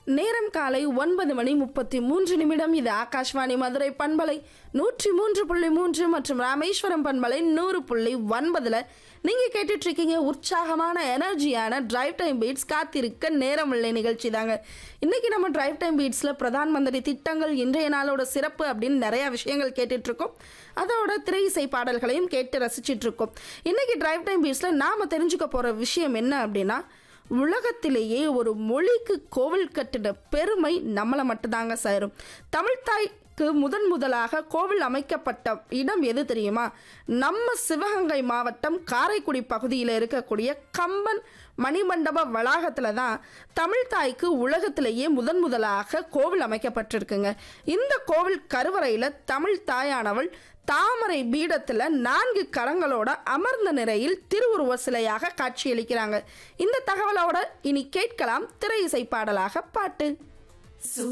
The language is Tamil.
நேரம் காலை ஒன்பது மணி முப்பத்தி மூன்று நிமிடம் இது ஆகாஷ்வாணி மதுரை பண்பலை நூற்றி மூன்று புள்ளி மூன்று மற்றும் ராமேஸ்வரம் பண்பலை நூறு புள்ளி ஒன்பதுல நீங்க கேட்டுட்டு இருக்கீங்க உற்சாகமான எனர்ஜியான டிரைவ் டைம் பீட்ஸ் காத்திருக்க நேரம் இல்லை நிகழ்ச்சி தாங்க இன்னைக்கு நம்ம டிரைவ் டைம் பீட்ஸ்ல பிரதான் மந்திரி திட்டங்கள் இன்றைய நாளோட சிறப்பு அப்படின்னு நிறைய விஷயங்கள் கேட்டுட்டு இருக்கோம் அதோட திரை இசை பாடல்களையும் கேட்டு ரசிச்சிட்டு இருக்கோம் இன்னைக்கு டிரைவ் டைம் பீட்ஸ்ல நாம தெரிஞ்சுக்க போற விஷயம் என்ன அப்படின்னா உலகத்திலேயே ஒரு மொழிக்கு கோவில் கட்டிட பெருமை நம்மளை மட்டும்தாங்க சேரும் தமிழ்தாய்க்கு முதன் முதலாக கோவில் அமைக்கப்பட்ட இடம் எது தெரியுமா நம்ம சிவகங்கை மாவட்டம் காரைக்குடி பகுதியில் இருக்கக்கூடிய கம்பன் மணிமண்டப வளாகத்தில் தான் தமிழ்தாய்க்கு உலகத்திலேயே முதன் முதலாக கோவில் அமைக்கப்பட்டிருக்குங்க இந்த கோவில் கருவறையில் தமிழ் தாயானவள் தாமரை பீடத்துல நான்கு கரங்களோட அமர்ந்த நிலையில் திருவுருவ சிலையாக காட்சியளிக்கிறாங்க இந்த தகவலோட இனி கேட்கலாம் திரை இசை பாடலாக பாட்டு